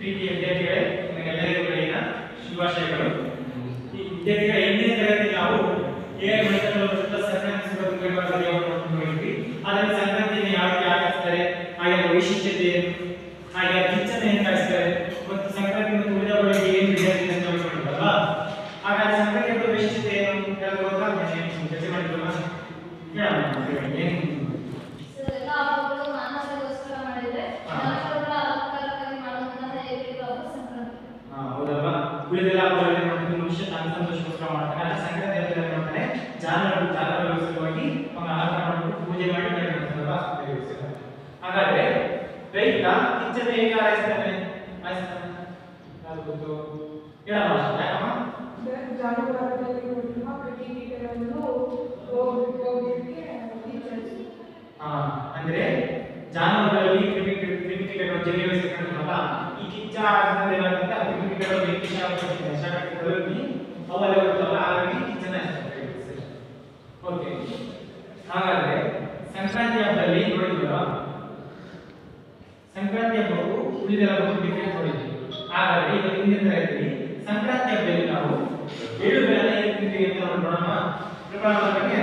ಪ್ರೀತಿಯ ವಿದ್ಯಾರ್ಥಿಗಳೇ ನಿಮಗೆಲ್ಲರಿಗೂ ಬೆಳಗಿನ ಶುಭಾಶಯಗಳು ಈ ವಿದ್ಯಾರ್ಥಿಗಳ ಎಂಟನೇ ತರಗತಿ ನಾವು ಏಳು ಮಣಿಗಳು ಸಂಕ್ರಾಂತಿ ಸುಖ ಹೋಗಿದ್ವಿ ಅದರಲ್ಲಿ ಸಂಕ್ರಾಂತಿಯನ್ನು ಯಾವ ರೀತಿ ಆಚರಿಸ್ತಾರೆ ಹಾಗೆ ಅದರ ವೈಶಿಷ್ಟ್ಯತೆ ಏನು ಹಾಗೆ ಆ ಕಿಚ್ಚನ್ನು ಹೆಂಗೆ ಕಾಯಿಸ್ತಾರೆ ಮತ್ತು ಸಂಕ್ರಾಂತಿ ಮತ್ತು ಉಳಿದ ಬೆಳಗ್ಗೆ ಏನು ವಿದ್ಯಾರ್ಥಿ ಅಂತ ತಿಳ್ಕೊಂಡಿದ್ದಲ್ವಾ ಹಾಗಾದ್ರೆ ಸಂಕ್ರಾಂತಿ ಹಬ್ಬದ ವೈಶಿಷ್ಟ್ಯತೆ ಏನು ಹೇಳೋದು ಗೊತ್ತಾ ಏನು ಚರ್ಚೆ ಮಾಡಿದ್ವಲ್ಲ ಹೇಳೋಣ ಏನು ಎಲ್ಲ ಹಬ್ಬಗಳು ಮಾನವರಿಗೋಸ್ಕರ ಮಾಡಿದ್ರೆ ಹಾ. ಮಾನವರ ಅಲಂಕಾರಕ್ಕಾಗಿ ಮಾಡುವಂತಹ ಏಕೈಕ ಹಬ್ಬ ಸಂಕ್ರಾಂತಿ ಹಾ, ಹೌದಲ್ವಾ ಉಳಿದೆಲ್ಲ ಹಬ್ಬಗಳಲ್ಲಿ ನೋಡಿದ್ರೆ ಮನುಷ್ಯ ತನ್ನ ಸಂತೋಷಕ್ಕೋಸ್ಕರ ಮಾಡ್ತಾನೆ ಆದ್ರೆ ಸಂಕ್ರಾಂತಿ ಹಬ್ಬದಲ್ಲಿ ಏನ್ ಮಾಡ್ತಾನೆ ಜಾನುವಾರು ಜಾನುವಾರು ಸಲುವಾಗಿ ಅವನ ಅಲಂಕಾರ ಮಾಡ್ಬಿಟ್ಟು ಪೂಜೆ ಮಾಡಿ ಬೇರೆ ಮಾಡ್ತಾನಲ್ವಾ ಉಪಯೋಗಿಸ್ತಾನೆ. ಹಾಗಾದ್ರೆ ರೈತ ಕಿಚ್ಚನ ಹೇಗೆ ಆರೈಸ್ತಾನೆ ಆರೈಸ್ತಾನೆ ಯಾರು ಗೊತ್ತು ಹೇಳಮ್ಮ ಯಾಕಮ್ಮ ಜಾನುವಾರುಗಳಲ್ಲಿ ಹುಟ್ಟುವ ಕ್ರಿಮಿಕೀಟಗಳನ್ನು ಹೋಗಿ ಹೋಗಲಿಕ್ಕೆ ಟೀಚರ್ಸ್ ಹಾ ಅಂದ್ರೆ ಜಾನುವಾರುಗಳಲ್ಲಿ ಕ್ರಿಮಿ ಕ್ರಿಮಿಕೀಟಗಳು ಜನಿವಹಿಸಿಕೊಂಡಲ್ಲ ಈ ಕಿಚ್ಚ ಆದ್ಮೇಲೆ ಏನಾಗುತ್ತೆ ಆ ಕ್ರಿಮಿಕೀಟಗಳು ಬೆಂಕಿ ಶಾಖಕ್ಕೆ ಶಾಖಕ್ಕೆ ತಲುಪಿ ಅವೆಲ್ಲ ಇರುತ್ತಲ್ಲ ಹಾಗಾಗಿ ಕಿಚ್ಚನ ಓಕೆ ಹಾಗಾದ್ರೆ ಸಂಕ್ರಾಂತಿ ಹಬ್ಬದಲ್ಲಿ ನೋಡಿದ್ವಲ್ಲ ಸಂಕ್ರಾಂತಿ ಹಬ್ಬಕ್ಕೂ ಉಳಿದೆಲ್ಲ ಹಬ್ಬಕ್ಕೂ ಡಿಫ್ರೆನ್ಸ್ ನೋಡಿದ್ವಿ ಹಾಗಾದ್ರೆ ಈಗ ಹಿಂದಿನ ತರಗತಿಯಲ್ಲಿ ಸಂಕ್ರಾಂತಿ ಹಬ್ಬದಲ್ಲಿ ನಾವು ಏಳು ಬೆಲ್ಲ ಏನು ತಿಂತೀವಿ ಅಂತ ನೋಡೋಣ ಪ್ರಿಪೇರ್ ಮಾಡೋದಕ್ಕೆ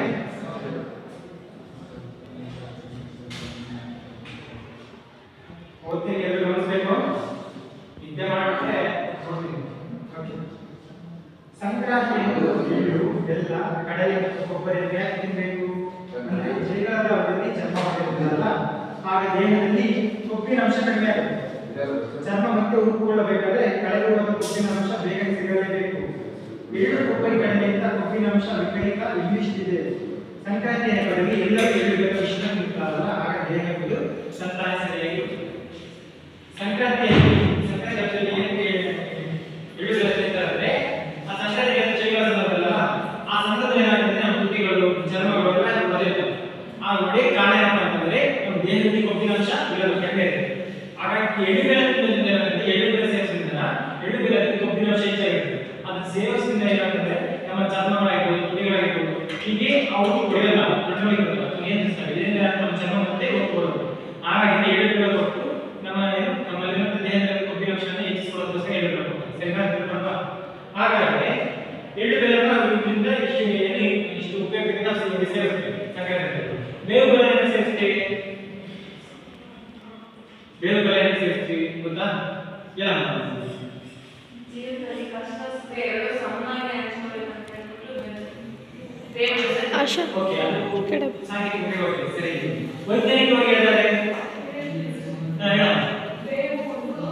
ಓದ್ತೀನಿ ಎಲ್ಲರೂ ಗಮನಿಸಬೇಕು ವಿದ್ಯೆ ಮಾಡಿದ್ರೆ ಕೊಡ್ತೀನಿ ಓಕೆ ಸಂಕ್ರಾಂತಿ ಎಂದು ಎಳ್ಳು ಬೆಲ್ಲ ಕಡಲೆ ಮತ್ತು ಕೊಬ್ಬರಿ ಯಾಕೆ ತಿನ್ನಬೇಕು ಅಂದ್ರೆ ಚಳಿಗಾಲದ ಅವಧಿಯಲ್ಲಿ ಚರ್ಮ ಮಾಡಿರ್ತಾರಲ್ಲ ಆಗ ದೇಹದಲ್ಲಿ ಕೊಬ್ಬಿನ ಅಂಶ ಕಡಿಮೆ ಆಗುತ್ತೆ ಚರ್ಮ ಮತ್ತೆ ಉರುಪುಗೊಳ್ಳಬೇಕಾದ್ರೆ ಕಳೆದು ಮತ್ತು ಕೊಬ್ಬಿನ ಅಂಶ ಬೇಗ ಸಿಗಲೇಬೇಕು ಎಳ್ಳು ಕೊಬ್ಬರಿ ಕಡಲೆಯಿಂದ ಕೊಬ್ಬಿನ ಅಂಶ ವಿಪರೀತ ವಿಮಿಷ್ಟಿದೆ ಸಂಕ್ರಾಂತಿ ಹಬ್ಬದಲ್ಲಿ ಎಲ್ಲರೂ ಎಳ್ಳು ಬೆಲ್ಲ ಮಿಶ್ರಣ ತಿಂತಾರಲ್ಲ ಆಗ ದೇಹಗಳು ಸಂತಾನ ಸರಿಯಾಗಿ ಸಂಕ್ರಾಂತಿ ಸಂಕ್ರಾಂತಿ ಹಬ್ಬದಲ್ಲಿ ಏನಕ್ಕೆ ಎಳ್ಳು ಬೆಲ್ಲ ತಿಂತಾರಂದ್ರೆ ಆ ಸಂಕ್ರಾಂತಿ ಹಬ್ಬ ಚಳಿಗಾಲ ಸಂದರ್ಭದಲ್ಲ ಆ ಸಂದರ್ಭದಲ್ಲಿ ಏನಾಗುತ್ತೆ ನಮ್ಮ ತುಟಿಗಳು ಚರ್ಮಗಳು ಎಲ್ಲ ಒಡೆಯುತ್ತೆ ಆ ಒಡೆ ಕಾರಣ ಏನಪ್ಪ ಅಂತಂದ್ರೆ ನಮ್ಮ ದೇಹದಲ್ಲಿ ಕೊಬ್ಬಿನ ಅಂಶ ಇರೋದು ಕಡಿಮೆ ಇರುತ್ತೆ ಹಾಗಾಗಿ ಎಳ್ಳು ಬೆಲ್ಲ ತಿನ್ನೋದ್ರಿಂದ ಏನಾಗುತ್ತೆ ಎಳ್ಳು ಬೆಲ್ಲ ಸೇವಿಸೋದ್ರಿಂದ ಎಳ್ಳು ಬೆಲ್ಲದಲ್ಲಿ ಕೊಬ್ಬಿನ ಅಂಶ ಹೆಚ್ಚಾಗಿರುತ್ತೆ ಅದನ್ನ ಸೇವಿಸೋದ್ರಿಂದ ಏನಾಗುತ್ತೆ ನಮ್ಮ ಚರ್ಮಗಳಾಗಿರ್ಬೋದು ತುಟಿಗಳಾಗಿರ್ಬೋದು ಹೀಗೆ ಅವು ಒಡೆಯಲ್ಲ ನಡವಳಿಕೆ ನಿಯಂತ್ರಿಸ್ತವೆ ಇದರಿಂದ ನಮ್ಮ ಚರ್ಮ ಮತ್ತೆ ಒಪ್ಪಿಕೊಳ್ಳೋದು ಹಾಗಾಗಿ ಎಳ್ಳು ಬೆಲ್ಲ ಕೊಟ್ಟು ನಮ್ಮ ಏನು ನಮ್ಮಲ್ಲಿರುವಂತ ದೇಹದಲ್ಲಿ ಕೊಬ್ಬಿನ ಅಂಶವನ್ನು ಹೆಚ್ಚಿಸಿಕೊಳ್ಳೋದಕ್ಕೋಸ್ಕರ ಎಳ್ಳು ಬೆಲ್ಲ ಕೊಡ್ತಾರೆ ಸರಿನಾ ತಿಳ್ಕೊಂಡ್ವಾ ಹಾಗಾದ್ರೆ ಎಳ್ಳು ಬೆಲ್ಲನ ಇದರಿಂದ ಇಷ್ಟು ಏನು ಇಷ್ಟು ಉಪಯೋಗದಿಂದ ನಾವು ಸೇವಿಸ್ತೇವೆ ಸಂಕ್ರಾಂತಿ ಬೇವು ಬೆಲ್ಲ ಸೇರಿಸ್ತೇವೆ ಬೇವು ಬೆಲ್ಲ ಏನು ಸೇರಿಸ್ತೀವಿ ಗೊತ್ತಾ ಹೇಳಮ್ಮ ಜೀವನದಲ್ಲಿ ಕಷ್ಟ ಸುಖ ಎರಡು ಸಮನಾಗಿ ಹಂಚ್ಕೊಳ್ಬೇಕಂತ ಹೇಳ್ಬಿಟ್ಟು ದೇವರು ಆಶಾ ಓಕೆ ಅದು ಕಡೆ ಸಾಂಘಿಕ ಉಪಯೋಗ ಸರಿ ವೈಜ್ಞಾನಿಕವಾಗಿ ಹೇಳಿದ್ದಾರೆ ಹಾ, ಹೇಳಮ್ಮ ಬೇವು ಒಂದು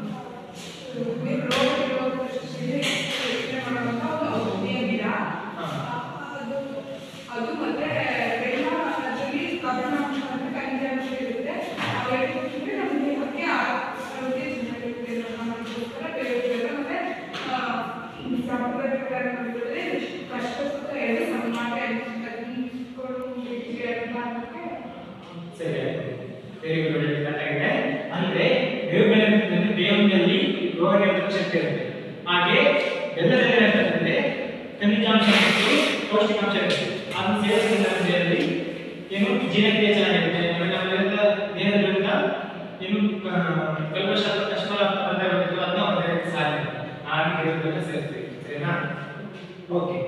ರೋಗ ನಿರೋಧಕ ಶಕ್ತಿಗೆ ರಕ್ಷಣೆ ಮಾಡುವಂತ ಒಂದು ಔಷಧೀಯ ಗಿಡ ಹಾ. ಅದು ಅದು ಮತ್ತೆ ಬೆಲ್ಲ ಅದರಲ್ಲಿ ಕಬ್ಬಿಣಾಂಶ ಮತ್ತೆ ಖನಿಜಾಂಶ ಇರುತ್ತೆ ಅವೆರಡು ಇದ್ರೆ ನಮ್ಮ ದೇಹಕ್ಕೆ ಆರೋಗ್ಯ ಚೆನ್ನಾಗಿರುತ್ತೆ ಅನ್ನೋದಕ್ಕೋಸ್ಕರ ಬೇವು ಬೆಲ್ಲ ಮತ್ತೆ ಆ, ಈ ಸಂಪ್ರದಾಯ ಪ್ರಕಾರ ನೋಡಿದ್ರೆ ಕಷ್ಟ ಸುಖ ಎರಡು ಸಮಾನ ಹಂಚಿಕೊಂಡು ಅನ್ನೋದಕ್ಕೆ ಸರಿ ವೆರಿ ಗುಡ್ ಕರೆಕ್ಟ್ ಆಗಿದೆ ಅಂದ್ರೆ ಬೇವು ಬೆಲ್ಲ ತಿಂದ್ರೆ ಬೇವಿನಲ್ಲಿ ರೋಗ ನಿರೋಧಕ ಶಕ್ತಿ ಇರುತ್ತೆ ಹಾಗೆ ಬೆಲ್ಲದಲ್ಲಿ ಏನಾಗ್ತದೆ ಖನಿಜಾಂಶ ಮತ್ತು ಪೌಷ್ಟಿಕಾಂಶ ಇರುತ್ತೆ ಅದನ್ನು ಸೇವಿಸೋದ್ರಿಂದ ನಮ್ಮ ದೇಹದಲ್ಲಿ ಏನು ಜೀರ್ಣಕ್ರಿಯೆ ಚೆನ್ನಾಗಿರುತ್ತೆ ಆಮೇಲೆ ನಮ್ಮಲ್ಲಿರುವಂತ ದೇಹದಲ್ಲಿರುವಂತ ಏನು ಆ, ಕಲ್ಮಶ ಕಷ್ಟ ಪದಾರ್ಥಗಳಿರ್ತವೆ ಅದನ್ನ ನಮ್ಮ ದೇಹಕ್ಕೆ ಸಹಾಯ ಹಾಗೆ ಇರೋದನ್ನ ಸೇರಿಸ್ತೀವಿ ಸರಿನಾ ಓಕೆ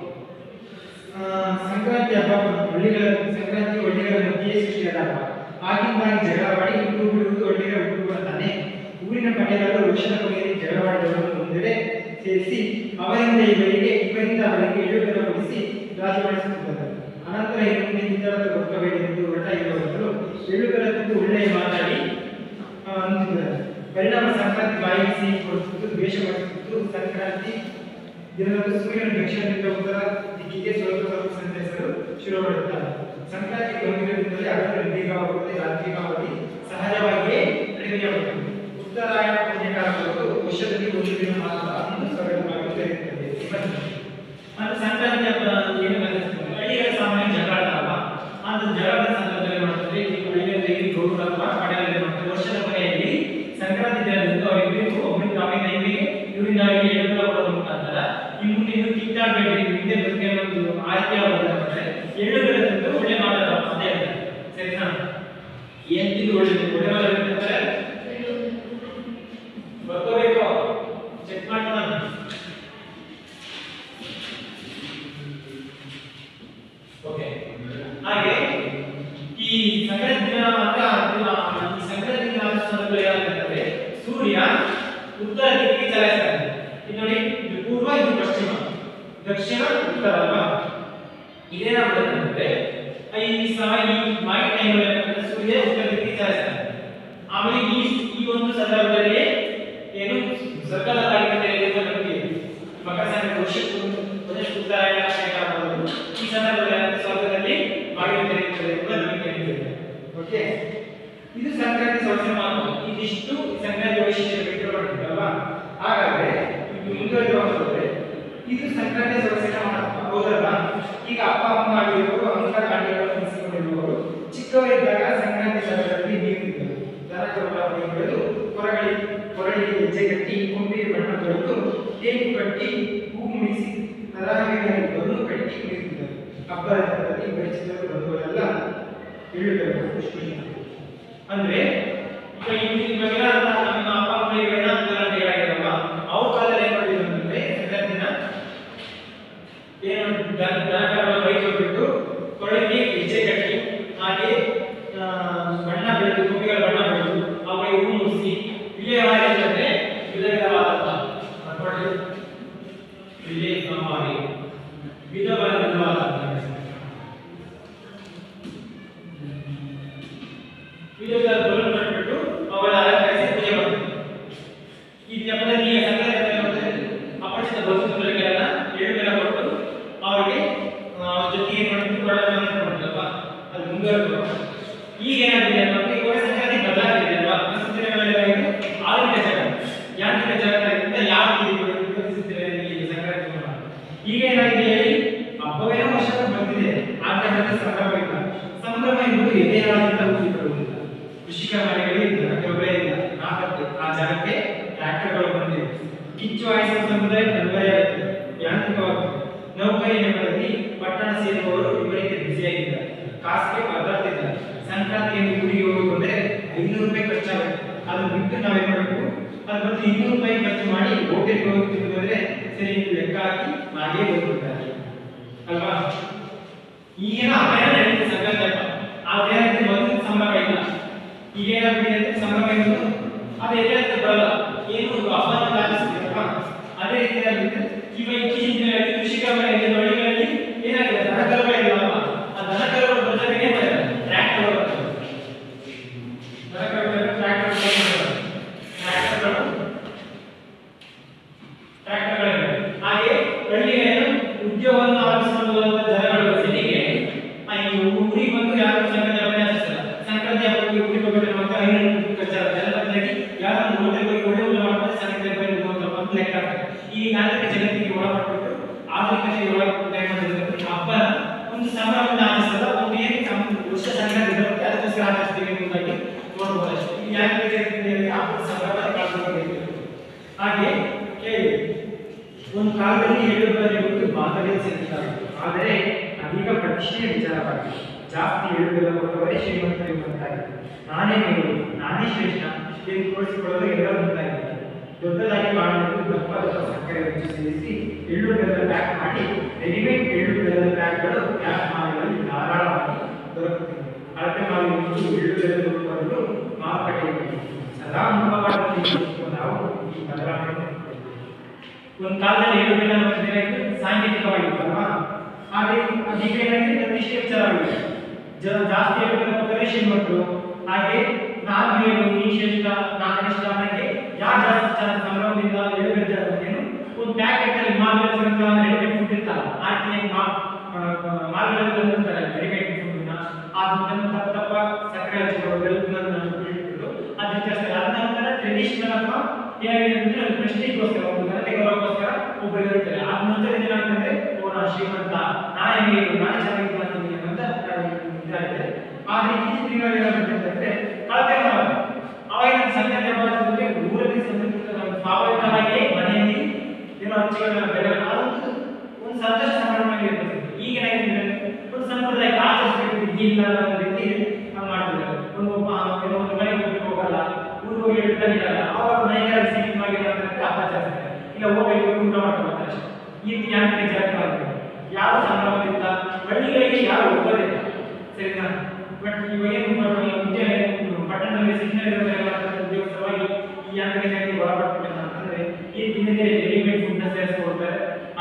ಆ, ಸಂಕ್ರಾಂತಿ ಹಬ್ಬ ಹಳ್ಳಿಗಳ ಸಂಕ್ರಾಂತಿ ಹಳ್ಳಿಗಳ ಮಧ್ಯೆ ಸೃಷ್ಟಿಯಾದ ಹಬ್ಬ ಆಗಿಂದಾಗಿ ಜಗಳವಾಡಿ ಹುಟ್ಟು ಬಿಡುವುದು ಹಳ್ಳಿಗಳ ಹುಟ್ಟುಬರುತ್ತಾನೆ ಊರಿನ ಮನೆಯಲ್ಲೂ ವೃಕ್ಷದ ಕೊನೆಯಲ್ಲಿ ಜಗಳವಾಡಿದವರನ್ನು ಒಂದೆಡೆ ಸೇರಿಸಿ ಅವರಿಂದ ಇವರಿಗೆ ಇವರಿಂದ ಅವರಿಗೆ ಎಳ್ಳು ಬೆಲ್ಲ ಕೊಡಿಸಿ ರಾಜಿ ಮಾಡಿಸುತ್ತಿದ್ದರು ಅನಂತರ ಇನ್ನು ಮುಂದೆ ಇತರ ಗೊತ್ತಬೇಡಿ ಎಂದು ಹೊರಟ ಇರುವವರು ಎಳ್ಳು ಬೆಲ್ಲ ತಿಂದು ಒಳ್ಳೆಯ ಮಾತಾಡಿ ಆ, ಅಂತಿದ್ದಾರೆ ಪರಿಣಾಮ ಸಂಕ್ರಾಂತಿ ಬಾಯಿಗೆ ಸಿಹಿ ಕೊಡುತ್ತಿದ್ದು ದ್ವೇಷ ಮಾಡುತ್ತಿದ್ದು ಸಂಕ್ರಾಂತಿ ದಿನದಂದು ಸೂರ್ಯನ ದಕ್ಷಿಣದಿಂದ ಉತ್ತರ ದಿಕ್ಕಿಗೆ ಸ್ವಲ್ಪ ಸ್ವಲ್ಪ ಸಂಚರಿಸಲು ಶುರು ಮಾಡುತ್ತಾರೆ ಸಂಕ್ರಾಂತಿ ಗಂಭೀರದಿಂದಲೇ ಹಗಲು ದೀರ್ಘವಾಗುತ್ತದೆ ರಾತ್ರಿಗಾವಧಿ ಸಹಜವಾಗಿಯೇ ಕಡಿಮೆಯಾಗುತ್ತದೆ ಉತ್ತರಾಯಣ ಪುಣ್ಯಕಾಲಗಳು ವರ್ಷದಲ್ಲಿ ಒಂದು ದಿನ ಮಾತ್ರ ಎಂದು ಸರಳವಾಗಿ ತೆರೆಯುತ್ತದೆ ಬನ್ನಿ. ಅಂದ್ರೆ ಸಂಕ್ರಾಂತಿ ಹಬ್ಬ ಏನು ಗಮನಿಸ್ತದೆ ಹಳ್ಳಿಗಳ ಸಾಮಾನ್ಯ ಜಗಳ ಆಡ್ತಾರಲ್ವಾ ಅಂತ ಜಗಳದ ಸಂದರ್ಭದಲ್ಲಿ ಏನ್ ಮಾಡ್ತಾರೆ ಈ ಹಳ್ಳಿಗಳಲ್ಲಿ ಗೌರವ ಅಥವಾ ಪಡೆಯಲ್ಲಿ ಮಾಡ್ತಾರೆ ವರ್ಷದ ಕೊನೆಯಲ್ಲಿ ಸಂಕ್ರಾಂತಿ ದಿನದಂದು ಅವರಿಬ್ಬರಿಗೂ ಒಬ್ಬರಿಗೆ ಆಮೇಲೆ ಇವರಿಗೆ ಇವರಿಂದ ಅವರಿಗೆ ಎಳ್ಳು ಕೊಡೋದು ಮುಖಾಂತರ ಈ ಮುಂದೆ ಇನ್ನು ಕಿತ್ತಾಡಬೇಡಿ ಹಿಂದೆ ಬಗ್ಗೆ ಒಂದು ಆಯ್ಕೆ ಆಗೋದಂದ್ರೆ ಎಳ್ಳು ಬೆಲ್ಲ ತಿಂದು ಒಳ್ಳೆ ಮಾತಾಡೋ ಅದೇ ಅಂತ ಸರಿನಾ ಏನ್ ತಿಂದು ಒಳ್ಳೆ ಒಳ್ಳೆ ಮಾತಾಡ್ತಾರೆ ಬರ್ಕೋಬೇಕು ಇದು ನೋಡಿ ಇದು ಪೂರ್ವ ಇದು ಪಶ್ಚಿಮ ದಕ್ಷಿಣ ಉತ್ತರ ಅಲ್ವಾ ಇದೇನಾಗ್ಬಿಡುತ್ತೆ ಅಂದ್ರೆ ಈ ಸಮ ಈ ವೈಟ್ ಆಂಗಲ್ ಏನಂದ್ರೆ ಸೂರ್ಯ ಉತ್ತರ ದಿಕ್ಕಿಗೆ ಚಾಲಿಸ್ತಾನೆ ಆಮೇಲೆ ಈ ಈ ಒಂದು ಸಂದರ್ಭದಲ್ಲಿ ಏನು ಸರ್ಕಲ್ ಆಗಿರುತ್ತೆ ಅಂತ ನಮಗೆ ಮಕರ ಸಂಕ್ರಾಂತಿ ವರ್ಷಕ್ಕೂ ಒಂದಷ್ಟು ಉತ್ತರಾಯಣ ಶೇಖರ ಮಾಡೋದು ಈ ಸಂದರ್ಭದಲ್ಲಿ ಏನಾಗುತ್ತೆ? ಸ್ವರ್ಗದಲ್ಲಿ ಬಾಗಿಲು ತೆರೆಯುತ್ತದೆ ಅಂತ ನಮಗೆ ತಿಳಿದಿದೆ ಓಕೆ ಇದು ಸಂಕ್ರಾಂತಿ ಸೊಗಸಿನ ಮಾತು ಇದಿಷ್ಟು ಸಂಕ್ರಾಂತಿ ವೈಶಿಷ್ಟ್ಯ ಬಿಟ್ಟಿರೋದಿಲ್ವಾ ಹಾಗಾದ್ರೆ ಇದು ಮುಂದುವರೆದು ಹೋದ್ರೆ ಇದು ಸಂಕ್ರಾಂತಿ ಸೊಗಸಿನ ಮಾತು ಹೌದಲ್ಲ ಈಗ ಅಪ್ಪ ಅಮ್ಮ ಆಗಿರೋರು ಅಂಕಲ್ ಆಂಟಿಗಳು ಅನಿಸಿಕೊಂಡಿರುವವರು ಚಿಕ್ಕವರಿದ್ದಾಗ ಸಂಕ್ರಾಂತಿ ಸಮಯದಲ್ಲಿ ನೀರಿದ್ದರು ದನ ಕರುಗಳನ್ನು ಬೆಳೆದು ಕೊರಗಳಿ ಕೊರಳಿಗೆ ಹೆಜ್ಜೆ ಕಟ್ಟಿ ಕೊಂಬೆಗೆ ಬಣ್ಣ ತೊಳೆದು ಟೇಪು ಕಟ್ಟಿ ಹೂ ಮುಡಿಸಿ ತರಾಗಿಗಳನ್ನು ಕಟ್ಟಿ ಕುಣಿಸಿದ್ದರು ಹಬ್ಬದ ಹಬ್ಬದಲ್ಲಿ ಪರಿಚಿತರು ಬಂಧುಗಳೆಲ್ಲ ಹೇಳುತ್ತಾರೆ ಖುಷಿ ಖುಷಿ ಅಂದ್ರೆ ಈಗ ಈ ಇವಾಗೆಲ್ಲ ನಮ್ಮ ಅಪ್ಪ ಅಮ್ಮನಿಗೆ ಬೇಡ ಅಂತ ಅಂತ ಹೇಳಾಗಿರಲ್ವಾ ಅವ್ರ ಕಾಲದಲ್ಲಿ ಏನ್ ಮಾಡಿದ್ರು ಅಂದ್ರೆ ಸಂಕ್ರಾಂತಿನ ಏನು ದನ ದನಕರುಗಳ ಬೈ ಬಿಟ್ಟು ಕೊಳಗೆ ಹೆಜ್ಜೆ ಕಟ್ಟಿ ಹಾಗೆ ಆ, ಬಣ್ಣ ಬೆಳೆದು ಗೊಂಬೆಗಳ ಬಣ್ಣ ಬೆಳೆದು ಅವುಗಳಿಗೆ ಹೂ ಮುಡಿಸಿ ವಿಲೇವಾರಿ ಅಂತಂದ್ರೆ ವಿಧ ವಿಧವಾದಂತಹ ನೋಡಿ ವಿಲೇವಾರಿ ವಿಧ ವಿಧವಾದಂತಹ ವಿಧದ ಬಲೂನ್ ಕಟ್ಬಿಟ್ಟು ಅವುಗಳ ಅಲಂಕರಿಸಿ ಪೂಜೆ ಮಾಡ್ತಾರೆ ಈ ನೆಪದಲ್ಲಿ ಸಂಕ್ರಾಂತಿ ಅಪರಿಚಿತ ವಸ್ತುಗಳಿಗೆಲ್ಲ ಏಳು ಬೆಲೆ ಕೊಟ್ಟು ಅವರಿಗೆ ಆ, ಅವ್ರ ಜೊತೆಗೆ ಏನ್ ಮಾಡ್ತೀವಿ ಕೊಡೋದನ್ನ ಮಾಡ್ತಾರಲ್ವಾ ಅದು ಮುಂದುವರೆದು ಈಗ ಏನಾಗಿದೆ ಅಂತಂದ್ರೆ ಇವಾಗ ಸಂಕ್ರಾಂತಿ ಬದಲಾಗಿದೆ ಅಲ್ವಾ ಪ್ರಸ್ತುತ ದಿನಗಳಲ್ಲಿ ಏನಾಗಿದೆ? ಆಧುನಿಕ ಜಗತ್ತು ಯಾಂತ್ರಿಕ ಜಗತ್ತಾಗಿಂದ ಯಾವ ರೀತಿ ವಿಕಸಿಸುತ್ತಿದೆ ಈ ಸಂಕ್ರಾಂತಿ ಹಬ್ಬ? ಈಗ ಏನಾಗಿದೆ ಹೇಳಿ ಹಬ್ಬವೇನೋ ವರ್ಷ ಬಂದಿದೆ ಆದ್ರೆ ಸಂಭ್ರಮ ಇಲ್ಲ ಸಂಭ್ರಮ ಎಂಬುದು ಎದೆಯಾಳದಿಂದ ಊದಿಕೊಳ್ಳುವುದಿಲ್ಲ ಕೃಷಿಕ ಮನೆಗಳಿಗೆ ಇಲ್ಲ ಗೊಬ್ಬರ ಇಲ್ಲ ನಾಪತ್ತೆ ಆ ಜಾಗಕ್ಕೆ ಟ್ರ್ಯಾಕ್ಟರ್ಗಳು ಬಂದಿವೆ ಕಿಚ್ಚು ಹಾಯಿಸುವ ಸಮುದಾಯ ಕಣ್ಮರೆಯಾಗುತ್ತದೆ ಯಾಂತ್ರಿಕವಾಗುತ್ತದೆ ನೌಕರಿ ನೆಪದಲ್ಲಿ ಪಟ್ಟಣ ಸೇರುವವರು ವಿಪರೀತ ಬ್ಯುಸಿಯಾಗಿದ್ದಾರೆ ಕಾಸಿಗೆ ಪದಾರ್ತಿದ್ದಾರೆ ಸಂಕ್ರಾಂತಿಯನ್ನು ಊರಿಗೆ ಹೋಗಿ ಬಂದ್ರೆ ಐನೂರು ರೂಪಾಯಿ ಖರ್ಚಾಗುತ್ತೆ ಅದು ಬಿಟ್ಟು ನಾವೇನ್ ಮಾಡಬೇಕು ಅದು ಮತ್ತೆ ಇನ್ನೂರು ರೂಪಾಯಿ ಖರ್ಚು ಮಾಡಿ ಹೋಟೆಲ್ಗೆ ಹೋಗಿ ತಿಂದು ಬಂದ್ರೆ ಸರಿ ಇದು ಲೆಕ್ಕ ಹಾಕಿ ಹಾಗೇ ಹೋಗ್ಬಿಡ್ತಾರೆ ಅಲ್ವಾ ಈಗೇನೋ ಅಪಾಯ ನಡೀತಿದೆ ಸಂಕ್ರಾಂತಿ ಹಬ್ಬ ಆದ್ರೆ ಏನಾಗುತ್ತೆ ಮೊದಲು ಸಂಭ್ರಮ ಇಲ್ಲ ಈಗೇನಾಗ್ಬಿಟ್ಟಿದೆ ಅಂದ್ರೆ ಸಂಭ್ರಮ ಇರೋದು ಅದು ಎದುರಾಗ್ತದೆ ಬರಲ್ಲ ಏನು ಒಂದು ಹಬ್ಬನ ಆಚರಿಸ್ತೀರಲ್ವಾ ಅದೇ ರೀತಿಯಾಗಿ ಇವಾಗ ಇತ್ತೀಚಿನ ದಿನಗಳಲ್ಲಿ ಕೃಷಿಕ ಮನೆಯಲ್ಲಿ ಹಳ್ಳಿಗಳಲ್ಲಿ ಏನಾಗಿದೆ ದನ ಕರುಗಳು ಇಲ್ಲ ಅಲ್ವಾ ಆ ದನ ಕರುಗಳು ಬಂದಾಗ ಏನ್ ಮಾಡ್ತಾರೆ ಟ್ರ್ಯಾಕ್ಟರ್ ದನ ಕರುಗಳು ಟ್ರ್ಯಾಕ್ಟರ್ ಟ್ರ್ಯಾಕ್ಟರ್ಗಳು ಟ್ರ್ಯಾಕ್ಟರ್ಗಳಿವೆ ಹಾಗೆ ಹಳ್ಳಿಯಲ್ಲಿ ಉದ್ಯೋಗವನ್ನು ಆರಂಭಿಸಿಕೊಳ್ಳುವಂತ ಜನಗಳ ಸಿಟಿಗೆ ಆ ಈ ಊರಿಗೆ ಬಂದು ಯಾರು ಸಂಕ್ರಾಂತಿ ಹಬ್ಬ ಆಚರಿಸಲ್ಲ ಸಂಕ್ರಾಂತಿ ಹಬ್ಬಕ್ಕೆ ಊರಿಗೆ ಹೋಗಬೇಕು ಅಂತ ಐನೂರು ಖರ್ಚಾಗುತ್ತೆ ಅದರ ಬದಲಾಗಿ ಯಾರು ಹೋಟೆಲ್ ಹೋಗಿ ಒಳ್ಳೆ ಊಟ ಮಾಡ್ತಾರೆ ಸಂಕ್ರಾಂತಿ ಹಬ್ಬ ಇರ್ಬೋದು ಅಂತ ಲೆಕ್ಕ ಹಾಕ್ತಾರೆ ಈ ಯಾಂತ್ರಿಕ ಜಗತ್ತಿಗೆ ಒಳಪಟ್ಟು ಆಧುನಿಕತೆಗೆ ಒಳಪಟ್ಟು ಏನ್ ಮಾಡಿದ್ರೆ ಹಬ್ಬ ಒಂದು ಸಂಭ್ರಮದಿಂದ ಆಚರಿಸಲ್ಲ ಒಂದು ಏನು ಸಂ- ವರ್ಷ ಸಂಕ್ರಾಂತಿ ಬರುತ್ತೆ ಅದಕ್ಕೋಸ್ಕರ ಆಚರಿಸ್ತೀವಿ ಎಂಬುದಾಗಿ ನೋಡ್ಬೋದು ಅಷ್ಟೇ ಈ ಯಾಂತ್ರಿಕ ಜಗತ್ತಿನಲ್ಲಿ ಹಬ್ಬದ ಸಂಭ್ರಮ ಕಾಣ್ಕೊಂಡು ಹಾಗೆ ಕೇಳಿ ಒಂದು ಕಾಲದಲ್ಲಿ ಏಳುಗಳಲ್ಲಿ ಒಂದು ಮಾತುಗಳು ಸಿಗುತ್ತಾರೆ ಆದರೆ ಅದೀಗ ಪ್ರತಿಷ್ಠೆಯ ವಿಚಾರವಾಗಿದೆ ಜಾಸ್ತಿ ಏಳುಗಳ ಕೊಟ್ಟವರೇ ಶ್ರೀಮಂತರು ಎಂಬಂತಾಗಿದೆ ನಾನೇ ಮೇಲು ನಾನೇ ಶ್ರೇಷ್ಠ ಎಂದು ತೋರಿಸಿಕೊಳ್ಳಲು ಎಲ್ಲರೂ ಮುಂದಾಗಿದ್ದಾರೆ ದೊಡ್ಡದಾಗಿ ಮಾಡಲು ದಪ್ಪ ದಪ್ಪ ಸಕ್ಕರೆ ರುಚಿ ಸೇರಿಸಿ ಎಳ್ಳು ಬೆಲ್ಲದ ಪ್ಯಾಕ್ ಮಾಡಿ ರೆಡಿಮೇಡ್ ಎಳ್ಳು ಬೆಲ್ಲದ ಪ್ಯಾಕ್ಗಳು ಪ್ಯಾಕ್ ಮಾಲ್ಗಳಲ್ಲಿ ಧಾರಾಳವಾಗಿ ದೊರಕುತ್ತಿವೆ ಅಳತೆ ಮಾಲಿನ್ಯಗಳು ಎಳ್ಳು ಬೆಲ್ಲದ ಉತ್ಪನ್ನಗಳು ಮಾರುಕಟ್ಟೆಯಲ್ಲಿ ಸದಾ ಮುಖವಾಡದಲ್ಲಿ ನಾವು ಈ ಬದಲಾವಣೆ ನೋಡುತ್ತೇವೆ. ಒಂದು ಕಾಲದಲ್ಲಿ ಏಳು ಬೆಲ್ಲ ಮತ್ತು ಏನಾಯ್ತು ಸಾಂಕೇತಿಕವಾಗಿತ್ತು ಅಲ್ವಾ ಹಾಗೆ ಅದೀಗ ಏನಾಗಿದೆ ಪ್ರತಿಷ್ಠೆ ವಿಚಾರವಾಗಿದೆ ಜನ ಜಾಸ್ತಿ ಏಳು ಬೆಲ್ಲ ಕೊಟ್ಟರೆ ಶ್ರೀಮಂತರು ಹಾಗೆ ನಾನು ಮೇಲು ನೀ ಶ್ರೇಷ್ಠ ನಾನು ಕನಿಷ್ಠ ನನಗೆ ಯಾರು ಜಾಸ್ತಿ ಚೆನ್ನಾಗಿ ಸಂಭ್ರಮದಿಂದ ಏಳು ಬೆಲ್ಲ ಏನು ಒಂದು ಪ್ಯಾಕೆಟ್ ಅಲ್ಲಿ ಮಾಲ್ಗಳಲ್ಲಿ ಸಿಗುತ್ತ ರೆಡಿಮೇಡ್ ಫುಡ್ ಇರ್ತಲ್ಲ ಆ ರೀತಿ ಮಾ ಮಾಲ್ಗಳಲ್ಲಿ ತಂದಿರ್ತಾರೆ ರೆಡಿಮೇಡ್ ಫುಡ್ನ ಅದನ್ನ ತಪ್ಪ ತಪ್ಪ ಸಕ್ಕರೆ ಹಚ್ಚಿಕೊಂಡು ಬೆಲ್ಲದ ಇಟ್ಬಿಟ್ಟು ಅದು ವಿಚಾರಿಸ್ತಾರೆ ಅದ ನಂತರ ಟ್ರೆಡಿಷನಲ್ ಅಥವಾ ಏನಾಗಿದೆ ಅಂದ್ರೆ ಅದು ಪ್ರೆಸ್ಟೀಜ್ಗೋಸ್ಕರ ಒಂದು ಘನತೆ ಗೌರವಕ್ಕೋಸ್ಕರ ಒಬ್ಬರು ಹೇಳ್ತಾರೆ ಅದ ನಂತರ ಏನಾಗ್ತದೆ ಓ ನಾ ಶ್ರೀಮಂತ ನಾ ಹೆಂಗೆ ನಾನು ಚೆನ್ನಾಗಿ ಮಾಡ್ತೀನಿ ಅಂತ ಇದಾಗಿದೆ ಆದ್ರೆ ಇತ್ತೀಚಿನ ದಿನಗಳಲ್ಲಿ ಏನಾಗುತ್ತೆ ಅಂತಂದ್ರೆ ಕಳಪೆ ಮಾಡೋದು ಅವಾಗ ನಮ್ಮ ಸಂಘಟನೆ ಮಾಡಿದ್ರೆ ಊರಲ್ಲಿ ಸಂಘಟಿತ ನಮ್ಮ ಸ್ವಾಭಾವಿಕವಾಗಿ ಮನೆಯಲ್ಲಿ ಏನೋ ಹಚ್ಚಿಗಳ ಬೆಲೆ ಅದೊಂದು ಒಂದು ಸಂತೋಷ ಸಮಾರಂಭವಾಗಿ ಇರ್ತದೆ ಈಗ ಏನಾಗಿದೆ ಒಂದು ಸಂಪ್ರದಾಯ ಆಚರಿಸಬೇಕು ವಿಧಿ ಇಲ್ಲ ಅನ್ನೋ ರೀತಿ ನಾವು ಮಾಡ್ತಿದ್ದಾರೆ ಒಂದು ಒಬ್ಬ ಏನೋ ಒಂದು ಮನೆಗೆ ಹೋಗ್ಲಿಕ್ಕೆ ಹೋಗಲ್ಲ ಊರಿಗೆ ಹೋಗಿ ಹೇಳ್ತಾರೆ ಇಡಲ್ಲ ಅವಾಗ ಮನೆಯಲ್ಲಿ ಸೀಮಿತವಾಗಿ ಏನಾಗುತ್ತೆ ಅಪಚಾರಿಸ್ತಾರೆ ಇಲ್ಲ ಹೋಗಿ ಹೋಗಿ ಊಟ ಮಾಡ್ಕೊಂಡು ಬರ್ತಾರೆ ಅಷ್ಟೇ ಈ ರೀತಿ ಯಾಂತ್ರಿಕ ಜಗತ್ತಾಗುತ್ತೆ ಯಾವ ಸಂಭ್ರಮದಿಂದ ಹಳ್ಳಿಗಳಿಗೆ ಯಾರು ಹೋಗೋದಿಲ್ಲ ಸರಿನಾ ಬಟ್ ಇವಾಗ ಏನು ಮಾಡ್ತಾರೆ ಮುಂಚೆ ಪಟ್ಟಣದಲ್ಲಿ ಸಿಗ್ನಲ್ ಉದ್ಯೋಗ ಸಲುವಾಗಿ ಈ ಯಾಂತ್ರಿಕ ಜಗತ್ತಿಗೆ ಒಳಪಟ್ಟಿಲ್ಲ ಅಂತಂದ್ರೆ ಈ ದಿನದಲ್ಲಿ ರೆಡಿಮೇಡ್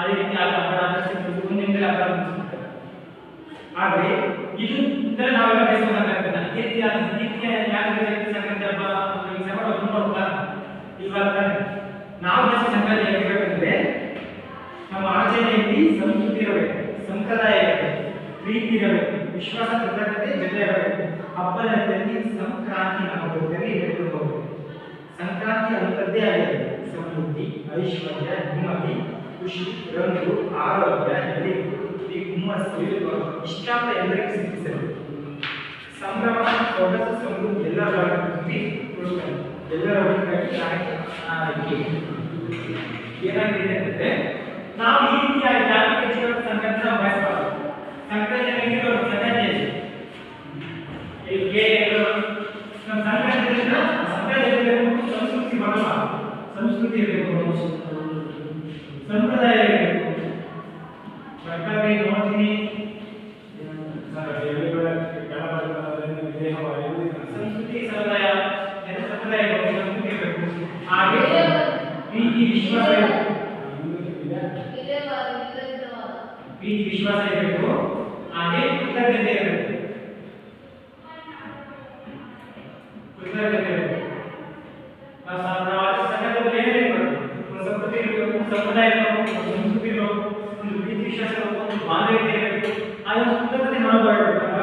ಅದೇ ರೀತಿ ಆ ಹಬ್ಬ ಆಚರಿಸಿದ್ದು ಒಂದಿಂದಲೇ ಹಬ್ಬ ಮುಗಿಸ್ಬಿಡ್ತಾರೆ ಆದರೆ ಇದು ಇದ್ರೆ ನಾವೆಲ್ಲ ಬೇಯಿಸುವ ಸಂಕ್ರಾಂತಿನ ಈ ರೀತಿ ಆ- ಈ ರೀತಿಯ ಯಾಕೆ ಜಯಂತಿ ಸಂಕ್ರಾಂತಿ ಹಬ್ಬ ಒಂದು ಈ ಸಭೆ ತುಂಬ ಹೋಗ್ತಾ ಇಲ್ವಾ ತಾನೆ ನಾವು ಬೇಯಿಸುವ ಸಂಕ್ರಾಂತಿ ಹೇಗಿರ್ಬೇಕಂದ್ರೆ ನಮ್ಮ ಆಚರಣೆಯಲ್ಲಿ ಸಂಸ್ಕೃತಿ ಇರಬೇಕು ಸಂಪ್ರದಾಯ ಇರಬೇಕು ಪ್ರೀತಿ ಇರಬೇಕು ವಿಶ್ವಾಸ ಕೃತಜ್ಞತೆ ಜೊತೆ ಇರಬೇಕು ಹಬ್ಬದಲ್ಲಿ ಸಂಕ್ರಾಂತಿ ನಮ್ಮ ಬದುಕಲ್ಲಿ ಹಿಡಿದು ಹೋಗಬೇಕು ಸಂಕ್ರಾಂತಿ ಅಂತದ್ದೇ ಆಗಿದೆ ಸಮೃದ್ಧಿ ಐಶ್ವರ್ಯ ನೆಮ್ಮದಿ ಖುಷಿ ರಂಗು ಆರೋಗ್ಯ ನೆಲೆಗು ತೃಪ್ತಿ ಹುಮ್ಮಸ್ಸು ಇಷ್ಟಾಂತ ಎಲ್ಲರಿಗೂ ಸಿಕ್ಕಿಸಬೇಕು ಸಂಭ್ರಮ ಸೊಗಸು ಸಮೃದ್ಧಿ ಎಲ್ಲರ ತುಂಬಿ ತುಳುಕಲು ಎಲ್ಲರ ಒಳಗಾಗಿ ಆಯ್ಕೆ ಆಯ್ಕೆ ಏನಾಗಿದೆ ಅಂದ್ರೆ ನಾವು ಈ ರೀತಿಯಾಗಿ ಧಾರ್ಮಿಕ ಜೀವನ ಸಂಕ್ರಾಂತಿ ನಾವು ಬಯಸಬಾರದು ಸಂಕ್ರಾಂತಿ ಹೆಂಗಿರೋ ಸಂಕ್ರಾಂತಿ ಇದೆ. ಹೀಗೆ ನಮ್ಮ ಸಂಕ್ರಾಂತಿಯಿಂದ ಸಂಕ್ರಾಂತಿ ಇರಬೇಕು ಸಂಸ್ಕೃತಿ ಬರಲ್ಲ ಸಂಸ್ಕೃತಿ ಇರಬೇಕು ಸಂಪ್ರದಾಯ ಇರಬೇಕು ಸರ್ಕಾರಿ ನೋಡ್ತೀನಿ ಸಂಸ್ಕೃತಿ ಸಂಪ್ರದಾಯ ಎಲ್ಲ ಸಂಪ್ರದಾಯ ಇರಬೇಕು ಸಂಸ್ಕೃತಿ ಇರಬೇಕು ಹಾಗೆ ಪ್ರೀತಿ ವಿಶ್ವಾಸ ಇರಬೇಕು ಇದೇ ವಾರ ಇಲ್ಲದಿದ್ದ ವಾರ ಪ್ರೀತಿ ವಿಶ್ವಾಸ ಇರಬೇಕು ಹಾಗೆ ಕೃತಜ್ಞತೆ ಇರಬೇಕು ಕೃತಜ್ಞತೆ ಇರಬೇಕು ನಾವು ಸಹ- ನಾವು ಆಚರಿಸೋ ಸಂಘದಲ್ಲಿ ಏನೇ ಇರಬೇಕು ಒಂದು ಸಂಸ್ಕೃತಿ ಇರಬೇಕು ಒಂದು ಸಂಪ್ರದಾಯ ಇರಬೇಕು ಒಂದು ಸಂಸ್ಕೃತಿ ಇರಬೇಕು ಒಂದು ಪ್ರೀತಿ ವಿಶ್ವಾಸ ಇರಬೇಕು ಒಂದು ಬಾಂಧವ್ಯತೆ ಇರಬೇಕು ಹಾಗೆ ಒಂದು ಕೃತಜ್ಞತೆ ಮನೋಭಾವ ಇರಬೇಕಲ್ವಾ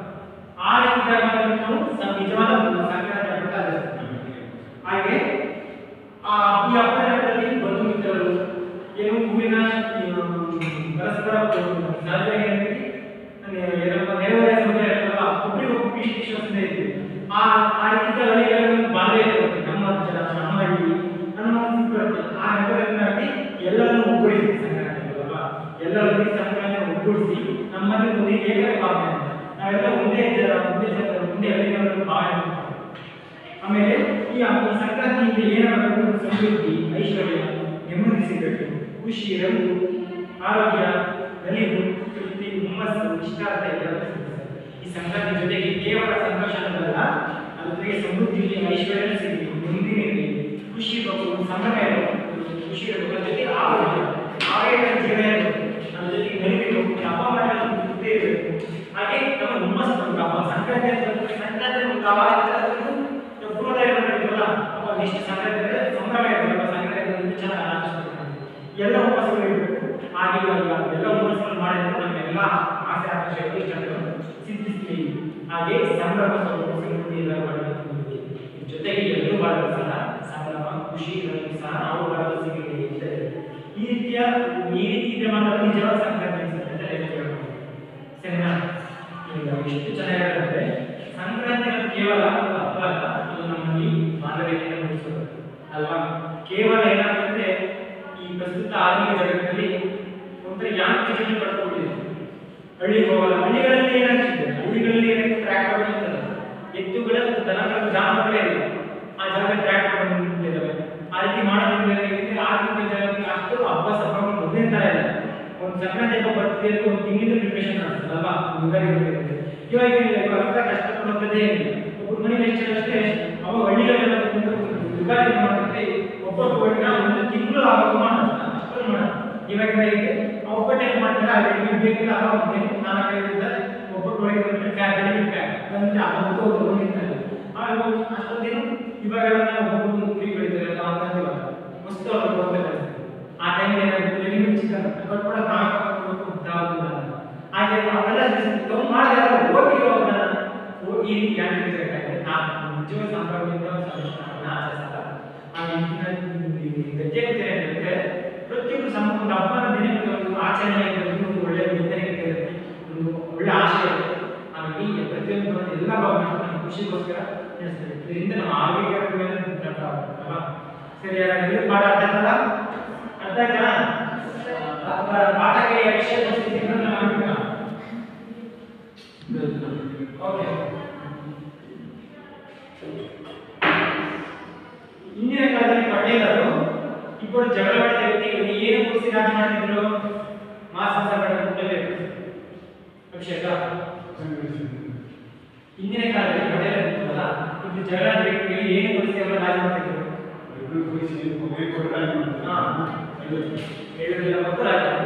ಆ ರೀತಿ ಇದ್ದಾಗ ಮಾತ್ರ ನಾವು ಸ- ನಿಜವಾದ ಒಂದು ಸಂಕ್ರಾಂತಿ ಹಬ್ಬದ ಆಚರಿಸ್ತೀವಿ ಹಾಗೆ ಆ ಈ ಹಬ್ಬದಲ್ಲಿ ಬಂಧು ಮಿತ್ರರು ಏನು ಹೂವಿನ ಈ, ಪರಸ್ಪರ ಸಹಜವಾಗಿ ಏನಪ್ಪ ನೆರವೇರಿಯ ಸಮುದಾಯ ಇರ್ತದಲ್ಲ ಒಬ್ರಿಗೊಬ್ಬರು ಪ್ರೀತಿ ವಿಶ್ವಾಸದಿಂದ ಇದ್ದೀವಿ ಆ ಆ ರೀತಿ ಹಳ್ಳಿಗಳಲ್ಲಿ ಒಂದು ಬಾಂಧವ್ಯ ಇರುತ್ತೆ ನಮ್ಮ ಜನ ನಮ್ಮ ಹಳ್ಳಿ ಅನ್ನೋ ಒಂದು ಬರುತ್ತೆ ಆ ನೆಪದಿಂದಾಗಿ ಎಲ್ಲರನ್ನು ಒಗ್ಗೂಡಿಸಿ ಸಂಕ್ರಾಂತಿ ಅಲ್ವಾ ಎಲ್ಲರೂ ಸಂಕ್ರಾಂತಿ ಒಗ್ಗೂಡಿಸಿ ನಮ್ಮಲ್ಲಿ ಒಂದು ಏಕತೆ ಭಾವನೆ ಅಂತ. ನಾವೆಲ್ಲ ಒಂದೇ ಜನ ಒಂದೇ ಜನ ಒಂದೇ ಹಳ್ಳಿಗಳ ಭಾವನೆ ಮಾಡ್ತೀವಿ. ಆಮೇಲೆ ಈ ಹಬ್ಬ- ಈ ಸಂಕ್ರಾಂತಿಯಿಂದ ಏನಾಗಬೇಕು ಸಮೃದ್ಧಿ ಐಶ್ವರ್ಯ ನೆಮ್ಮದಿ ಸಿಗಬೇಕು ಖುಷಿ ರಂಗು ಆರೋಗ್ಯ ನಲಿವು ತೃಪ್ತಿ ಹುಮ್ಮಸ್ಸು ಇಷ್ಟಾರ್ಥ ಎಲ್ಲವೂ ಸಿಗ್ತದೆ ಈ ಸಂಕ್ರಾಂತಿ ಜೊತೆಗೆ ಕೇವಲ ಸಂತೋಷ ಅನ್ನೋದಲ್ಲ ಅದ್ರ ಜೊತೆಗೆ ಸಮೃದ್ಧಿ ಐಶ್ವರ್ಯ ಸಿಗಲಿ ನೆಮ್ಮದಿ ಇರಲಿ ಖುಷಿ ಇರಬೇಕು ಒಂದು ಸಂಭ್ರಮ ಇರಬೇಕು ಖುಷಿ ಇರಬೇಕು ಅದ್ರ ಜೊತೆಗೆ ಆರೋಗ್ಯ ಆರೋಗ್ಯ ಜೀವನ ಇರಬೇಕು ಅದ್ರ ಜೊತೆಗೆ ನಲಿವಿರಬೇಕು ಹಬ್ಬ ಮಾಡಿದ ಒಂದು ತೃಪ್ತಿ ಇರಬೇಕು ಹಾಗೆ ನಮ್ಮ ಹುಮ್ಮಸ್ಸು ಬರಬೇಕು ಹಬ್ಬ ಸಂಕ್ರಾಂತಿ ಅಂತ ಬಂದ್ರೆ ಸಂಕ್ರಾಂತಿ ಒಂದು ಅವಾಗ ಪೂರ್ವದ ಇರಬೇಕಲ್ಲ ಅವಾಗ ಎಷ್ಟು ಸಂಕ್ರಾಂತಿ ಅಂದ್ರೆ ಸಂಭ್ರಮ ಇರಬೇಕು ಸಂಕ್ರಾಂತಿ ಇನ್ನೂ ಚೆನ್ನಾಗಿ ಆಚರಿಸ್ಬೇಕು ಎಲ್ಲ ಉಪವಾಸಗಳು ಇರಬೇಕು ಹಾಗೆ ಇವಾಗ ಎಲ್ಲ ಉಪವಾಸಗಳು ಮಾಡಿದ್ರೆ ನಮ್ಮೆಲ್ಲ ಆಸೆ ಆಕಾಂಕ್ಷೆ ಇಷ್ಟಗಳನ್ನು ಸಿದ್ಧಿಸ್ತೀವಿ ಹಾಗೆ ಸಂಭ್ರಮ ಸ್ವಲ್ಪ ಸಮೃದ್ಧಿ ಎಲ್ಲ ಮಾಡಬೇಕು ಜೊತೆಗೆ ಎಲ್ಲರೂ ಮಾಡಲು ಸಹ ಸಂಭ್ರಮ ಖುಷಿ ಇದನ್ನು ಸಹ ನಾವು ಮಾಡಲು ಸಿಗಲಿ ಅಂತ ಇದೆ. ಈ ರೀತಿಯ ಈ ರೀತಿ ಇದ್ರೆ ಮಾತ್ರ ನಿಜವಾದ ಸಂಕ್ರಾಂತಿ ಅನ್ಸುತ್ತೆ ಅಂತ ಹೇಳ್ಬೋದು ಸರಿನಾ ಈಗ ಎಷ್ಟು ಚೆನ್ನಾಗಿರುತ್ತೆ ಸಂಕ್ರಾಂತಿ ಅನ್ನೋದು ಕೇವಲ ಒಂದು ಹಬ್ಬ ಅಲ್ಲ ಅದು ನಮ್ಮಲ್ಲಿ ಮಾನವೀಯತೆಯನ್ನು ಮೂಡಿಸೋದು ಅಲ್ವಾ ಕೇವಲ ಏನಾಗುತ್ತೆ ಈ ಪ್ರಸ್ತುತ ಆಧುನಿಕ ಜಗತ್ತಿನಲ್ಲಿ ಒಂಥರ ಯಾಂತ್ರಿಕತೆ ಪಡ್ಕೊಂಡಿದೆ ಹಳ್ಳಿಗೆ ಹೋಗಲ್ಲ ಹಳ್ಳಿಗಳಲ್ಲಿ ಏನಾಗ್ತಿದೆ ಹಳ್ಳಿಗಳಲ್ಲಿ ಏನಾಗ್ತದೆ ಟ್ರ್ಯಾಕ್ಟರ್ ಇರ್ತದೆ ಎತ್ತುಗಳ ದನಗಳ ಜಾನುವಾರುಗಳೇ ಇಲ್ಲ ಆ ಜಾಗ ಟ್ರ್ಯಾಕ್ಟರ್ ಬಂದಿದ್ದಾವೆ ಆ ರೀತಿ ಮಾಡೋದ್ರಿಂದ ಏನಾಗಿದೆ ಆಧುನಿಕ ಜಗತ್ತಿಗೆ ಅಷ್ಟು ಹಬ್ಬ ಸಭೆಗಳು ಮೊದಲಿನ ಥರ ಇಲ್ಲ ಒಂದು ಸಂಕ್ರಾಂತಿ ಹಬ್ಬ ಬರ್ತಿದೆ ಅಂತ ಒಂದು ತಿಂಗಳಿಂದ ಪ್ರಿಪರೇಷನ್ ಆಗ್ತದಲ್ವಾ ಯುಗಾದಿ ಬರುತ್ತೆ ಇವಾಗ ಏನಿಲ್ಲ ಇವಾಗ ಅರ್ಥ ಕಷ್ಟಪಡುವಂಥದ್ದೇ ಏನಿಲ್ಲ ಒಬ್ಬರು ಮನೆಗೆ ಎಷ್ಟು ಅಷ್ಟೇ ಅವಾಗ ಹಳ್ಳಿಗಳೆಲ್ಲ ಬಂದು ಯುಗಾದಿ ಮಾಡ್ತಾರೆ ಒಬ್ಬೊಬ್ಬ ಒಟ್ಟಿನ ಒಂದು ತಿಂಗಳು ಆವಾಗ ಮಾಡೋದು ಅಷ್ಟೊಂದು ಮಾಡೋದು ಇವಾಗ ಹೇಗೆ ಒಬ್ಬಟ್ಟೆ ಮಾಡ್ತಾರೆ ಅಲ್ಲಿ ಬೇಕಿಲ್ಲ ಅವಾಗ ಒಂದು ನಾಲ್ಕೈದು ಇದ್ದಾರೆ ಒಬ್ಬಟ್ಟು ಒಳಗೆ ಬಂದ್ರೆ ಪ್ಯಾಕ್ ರೆಡಿ ಪ್ಯಾಕ್ ಅಂದ್ರೆ ಅದು ಹೋಗಿರ್ತಾರೆ ಆಗ ಅಷ್ಟೊಂದೇನು ಇವಾಗೆಲ್ಲ ಒಬ್ಬೊಬ್ಬರು ಒಂದು ಕುರಿ ಬೆಳಿತಾರೆ ಅಂತ ಅಂತೀವಲ್ಲ ವಸ್ತು ಅವ್ರಿಗೆ ಹೋಗ್ತಾರೆ ಆ ಟೈಮ್ ಏನಾಗುತ್ತೆ ರೆಡಿಮೇಡ್ ಚಿಕನ್ ಕಟ್ಕೊಡ ನಾಲ್ಕು ಹಾಗೆ ಅವೆಲ್ಲ ತಗೊಂಡು ಮಾಡಿದ್ರೆ ಓಟಿ ಹೋಗೋಣ ಈ ರೀತಿ ಯಾಕೆ ಬೇಕಾಗಿದೆ ನಾನು ನಿಜವಾದ ಸಂಭ್ರಮದಿಂದ ಸಂತೋಷವನ್ನು ಆಚರಿಸಲ್ಲ ಹಾಗೆ ಇದನ್ನ ಗದ್ದೆ ಕಥೆ ಏನಂದ್ರೆ ಪ್ರತಿಯೊಂದು ಸಮ ಒಂದು ಹಬ್ಬನ ದಿನಕ್ಕೆ ಒಂದು ಆಚರಣೆ ಇರುತ್ತೆ ಒಂದು ಒಳ್ಳೆಯ ವಿಜ್ಞಾನಿಕತೆ ಇರುತ್ತೆ ಒಂದು ಒಳ್ಳೆ ಆಶಯ ಇರುತ್ತೆ ಹಾಗಾಗಿ ಈ ಪ್ರತಿಯೊಂದು ಎಲ್ಲ ಭಾವನೆ ನಮ್ಮ ಖುಷಿಗೋಸ್ಕರ ನಡೆಸ್ತೇವೆ ಇದರಿಂದ ನಮ್ಮ ಆರೋಗ್ಯದ ಮೇಲೆ ಪ್ರಭಾವ ಅಲ್ವಾ ಸರಿ ಹಾಗಾದ್ರೆ ಇದು ಪಾಠ ಅರ್ಥ ಆಯ್ತಲ್ಲ ಅರ್ಥ ಆಯ್ತಾ ಆ, ಪಾಠಕ್ಕೆ ವಿಷಯ ಸ್ಥಿತಿಗಳನ್ನು ಮಾಡ್ಬೇಕಾ ಓಕೆ ಇಂದಿನ ಕಾಲದಲ್ಲಿ ಪಟೇಲರು ಇಬ್ಬರು ಜಗಳ ಮಾಡಿದ ವ್ಯಕ್ತಿಗಳಿಗೆ ಏನು ಕೂರಿಸಿ ರಾಜ ಮಾಡ್ತಿದ್ರು ಮಾಸ ಪಟೇಲ್ ಅಭಿಷೇಕ ಇಂದಿನ ಕಾಲದಲ್ಲಿ ಪಟೇಲರು ಇರ್ತಾರಲ್ಲ ಇಬ್ಬರು ಜಗಳ ಆಡಿದ ವ್ಯಕ್ತಿಗಳಿಗೆ ಏನು ಕೂರಿಸಿ ಅವರು ರಾಜ ಮಾಡ್ತಿದ್ರು ಹಾ ಹೇಳುವುದಿಲ್ಲ ಮತ್ತು ರಾಜ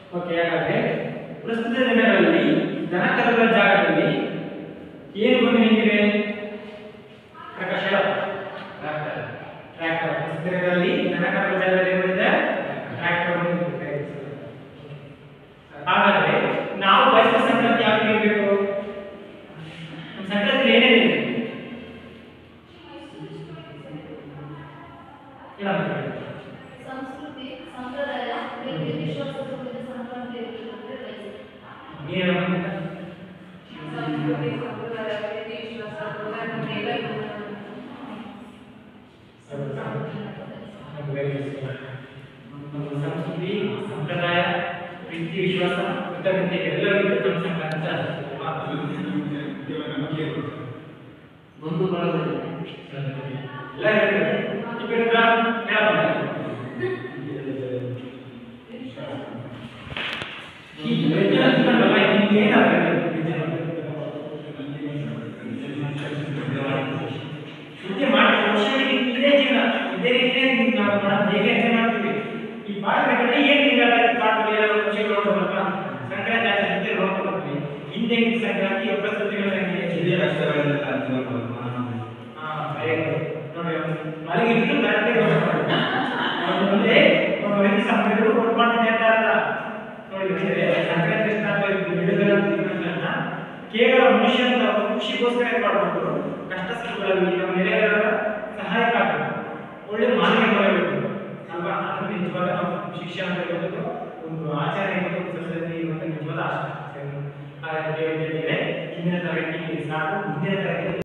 ಓಕೆ ಹಾಗಾದ್ರೆ ಪ್ರಸ್ತುತ ದಿನಗಳಲ್ಲಿ ದನಕರುಗಳ ಜಾಗದಲ್ಲಿ ಏನು ಬಂದು ನಿಂತಿದೆ ಪ್ರಕಾಶ್ ಹೇಳಪ್ಪ ಟ್ರ್ಯಾಕ್ಟರ್ ಪ್ರಸ್ತುತ ದಿನಗಳಲ್ಲಿ ದನಕರುಗಳ ಜಾಗದಲ್ಲಿ ಏನು ಬಂದಿದೆ ಟ್ರ್ಯಾಕ್ಟರ್ ಬಂದು ನಿಂತಿದೆ ಹಾಗಾದ್ರೆ ನಾವು ಬಯಸುವ ಸಂಕ್ರಾಂತಿ ಯಾವ ರೀತಿ ಇರಬೇಕು ನಮ್ಮ ಸಂಕ್ರಾಂತಿ ಏನೇನಿದೆ ಹೇಳಮ್ಮ ಸಂಸ್ಕೃತಿ ಸಂಪ್ರದಾಯ ಪ್ರೀತಿ ವಿಶ್ವಾಸದ ಬಗ್ಗೆ ಸಂಕ್ರಾಂತಿ ಇರಬೇಕು ಅಂತ ಬಯಸುತ್ತೇನೆ. ನೀನು ಹೇಳಮ್ಮ. ಸಂಸ್ಕೃತಿ ಸಂಪ್ರದಾಯ ಪ್ರೀತಿ ವಿಶ್ವಾಸ ಪ್ರೋಗ್ರಾಮ್ ಎಲ್ಲ ನಮ್ಮ ಸಂಸ್ಕೃತಿ ಸಂಪ್ರದಾಯ ಪ್ರೀತಿ ವಿಶ್ವಾಸ ಕೃತಜ್ಞತೆ ಎಲ್ಲವೂ ಇರುತ್ತೆ ನಮ್ಮ ಸಂಕ್ರಾಂತಿ ಒಂದು ಬಳಗದಲ್ಲಿ ಎಲ್ಲ ಇರುತ್ತೆ ಈ ಕಡೆ ಹೇಳಮ್ಮ. ಈ ವ್ಯಂಜನ ತಿಳ್ಕೊಂಡಲ್ಲ, ಇದು ಏನಾಗ್ತದೆ? ಶುದ್ಧಿ ಮಾಡಿ ವರ್ಷವಿಡೀ ಇದೇ ಜೀವನ ಇದೇ ರೀತಿಯೇ ನಾವು ಮಾಡೋದು ಹೇಗೆ ಅಂತ ಮಾಡ್ತೀವಿ ಈ ಪಾಠದಲ್ಲಿ ಏನ್ ತಿಂಗಳ ಪಾಠದಲ್ಲಿ ಏನಾದ್ರು ವಿಷಯಗಳು ನೋಡ್ಬೇಕಲ್ಲ ಸಂಕ್ರಾಂತಿ ಆಚರಣೆ ನೋಡ್ಕೊಳ್ತೀವಿ ಹಿಂದೆ ಇದ್ದ ಸಂಕ್ರಾಂತಿ ಪ್ರಸ್ತುತಿಗಳ ಹಾ very good. ನೋಡಿ ಅವ್ನು ಮಲಗಿದ್ರು ಕರೆಕ್ಟೇ ಮುಂದೆ ಒಂದು ವ್ಯಕ್ತಿ ಸಂಪ್ರದಾಯಗಳು ಕೊಟ್ಕೊಂಡು ಅಂತ ಅಲ್ಲ ನೋಡಿ ಅಂದ್ರೆ ಸಂಕ್ರಾಂತಿ ಸ್ಥಾನ ಬಿಡುಗಡೆ ತಿನ್ನೋದನ್ನ ಕೇವಲ ಮನುಷ್ಯನ ಖುಷಿಗೋಸ್ಕರ ಏನ್ ಮಾಡ್ಬೇಕು ಕಷ್ಟ ಸುಖಗಳಲ್ಲಿ ನಮ್ಮ ನೆರೆಯವರ ಸಹಾಯಕ ಆಗ್ಬೇಕು ಒಳ್ಳೆ ಮಾನವೀಯ